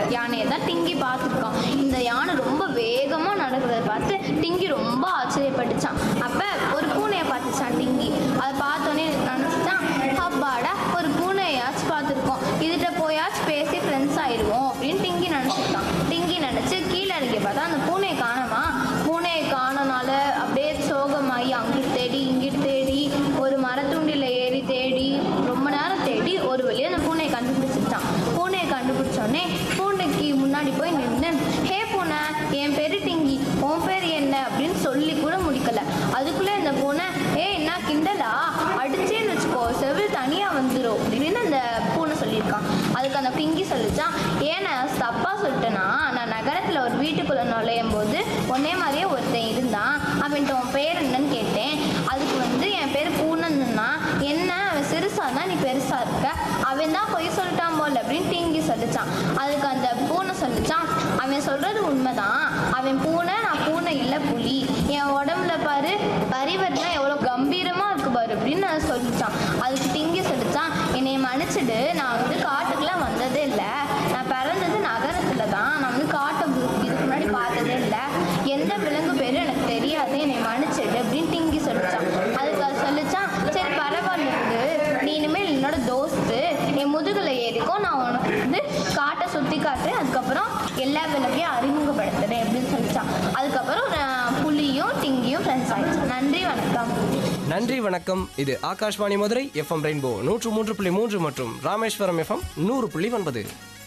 யானையை தான் டிங்கி பார்த்துருக்கோம் இந்த யானை ரொம்ப வேகமாக நடக்கிறத பார்த்து டிங்கி ரொம்ப ஆச்சரியப்பட்டுச்சான் அப்போ ஒரு பூனையை பார்த்துச்சான் டிங்கி அதை பார்த்தோன்னே நினச்சிச்சான் அப்பாடா ஒரு பூனையாச்சும் பார்த்துருக்கோம் இதுகிட்ட போயாச்சும் பேசி ஃப்ரெண்ட்ஸ் ஆயிடுவோம் அப்படின்னு டிங்கி நினச்சிருக்கான் டிங்கி நினச்சி கீழே இறங்கி பார்த்தா அந்த பூனையை காணோமா பூனையை காணனால அப்படியே சோகமாகி அங்கிட்டு தேடி இங்கிட்டு தேடி ஒரு மரத்துண்டில் ஏறி தேடி ரொம்ப நேரம் தேடி ஒரு வழியாக அந்த பூனையை கண்டுபிடிச்சிட்டான் பூனையை கண்டுபிடிச்சோடனே பூனைக்கு முன்னாடி போய் நின்று ஹே பூனை என் பேர் டிங்கி உன் பேர் என்ன அப்படின்னு சொல்லி கூட முடிக்கல அதுக்குள்ளே அந்த பூனை ஏ என்ன கிண்டலா அடிச்சேன்னு வச்சுக்கோ செவில் தனியாக வந்துடும் அப்படின்னு அந்த பூனை சொல்லியிருக்கான் அதுக்கு அந்த டிங்கி சொல்லிச்சான் ஏன் நான் தப்பாக சொல்லிட்டேன்னா நான் நகரத்தில் ஒரு வீட்டுக்குள்ளே நுழையும் போது ஒன்னே மாதிரியே ஒருத்தன் இருந்தான் அவன்கிட்ட உன் பேர் என்னன்னு கேட்டேன் அதுக்கு வந்து என் பேர் பூனன்னா என்ன அவன் சிறுசா தான் நீ பெருசா இருக்க அவன் தான் பொய் சொல்லிட்டான் போல அப்படின்னு டிங்கி சொல்லிச்சான் அதுக்கு அந்த பூனை சொல்லிச்சான் அவன் சொல்றது உண்மைதான் அவன் பூனை நான் பூனை இல்லை புலி என் உடம்புல பாரு பரிவர்னா எவ்வளோ கம்பீரமா இருக்கு பாரு அப்படின்னு நான் சொல்லிச்சான் அதுக்கு டிங்கி சொல்லிச்சான் என்னை மன்னிச்சிடு நான் வந்து காட்டுக்குலாம் வந்ததே இல்லை நான் பிறந்தது நகரத்துல தான் நான் வந்து காட்டை கு- இதுக்கு முன்னாடி பார்த்ததே இல்லை எந்த விலங்கு பேரும் எனக்கு தெரியாது என்னை மன்னிச்சிடு அப்படின்னு டிங்கி சொல்லிச்சான் அதுக்கு அது சொல்லிச்சான் சரி பரவாயில்ல விடு. நீ இனிமேல் என்னோட தோஸ்து என் முதுகுல ஏறிக்கோ நான் உனக்கு வந்து காட்டை சுற்றி காட்டுறேன் அதுக்கப்புறம் எல்லா விலங்கையும் அறிமுகப்படுத்துறேன் அப்படின்னு சொல்லிச்சான் அதுக்கப்புறம் நான் புலியும் டிங்கியும் ஃப்ரெண்ட்ஸ் ஆயிடுச்சு நன்றி வணக்கம் நன்றி வணக்கம் இது ஆகாஷ்வாணி மதுரை எஃப்எம் ரெயின்போ நூற்று மூன்று புள்ளி மூன்று மற்றும் ராமேஸ்வரம் எஃப்எம் நூறு புள்ளி ஒன்பது